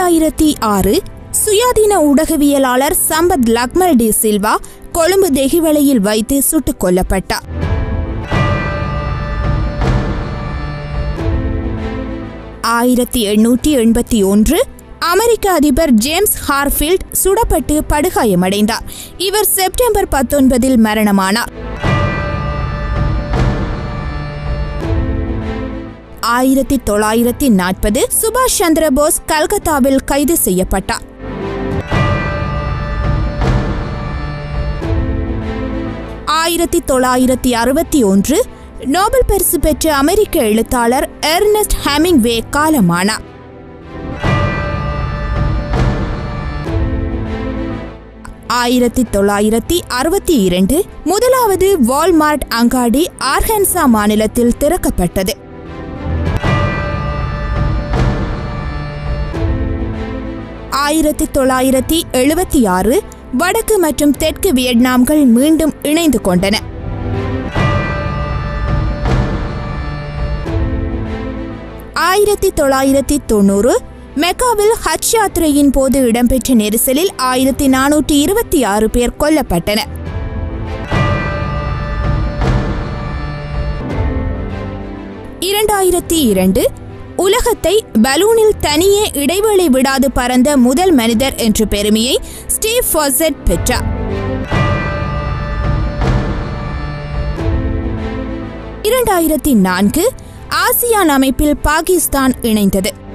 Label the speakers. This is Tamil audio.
Speaker 1: இரண்டாயிரத்தி ஆறு சுயாதீன ஊடகவியலாளர் சம்பத் லக்மல் டி சில்வா கொழும்பு தெஹிவளையில் வைத்து சுட்டுக் கொல்லப்பட்டார் ஆயிரத்தி எண்ணூற்றி எண்பத்தி ஒன்று அமெரிக்க அதிபர் ஜேம்ஸ் ஹார்ஃபீல்ட் சுடப்பட்டு படுகாயமடைந்தார் இவர் செப்டம்பர் பத்தொன்பதில் மரணமானார் ஆயிரத்தி தொள்ளாயிரத்தி நாற்பது சுபாஷ் சந்திர போஸ் கல்கத்தாவில் கைது செய்யப்பட்டார் ஆயிரத்தி தொள்ளாயிரத்தி அறுபத்தி ஒன்று நோபல் பரிசு பெற்ற அமெரிக்க எழுத்தாளர் எர்னஸ்ட் ஹெமிங்வே காலமானார் ஆயிரத்தி தொள்ளாயிரத்தி அறுபத்தி இரண்டு முதலாவது வால்மார்ட் அங்காடி ஆர்ஹன்சா மாநிலத்தில் திறக்கப்பட்டது ஆயிரத்தி தொள்ளாயிரத்தி எழுபத்தி ஆறு வடக்கு மற்றும் தெற்கு வியட்நாம்கள் மீண்டும் இணைந்து கொண்டன ஆயிரத்தி தொள்ளாயிரத்தி தொண்ணூறு மெக்காவில் ஹஜ் யாத்திரையின் போது இடம்பெற்ற நெரிசலில் ஆயிரத்தி நானூற்றி இருபத்தி ஆறு பேர் கொல்லப்பட்டனர் இரண்டாயிரத்தி இரண்டு உலகத்தை பலூனில் தனியே இடைவேளை விடாது பறந்த முதல் மனிதர் என்ற பெருமையை ஸ்டீவ் ஃபாசெட் பெற்றார் இரண்டாயிரத்தி நான்கு ஆசியான் அமைப்பில் பாகிஸ்தான் இணைந்தது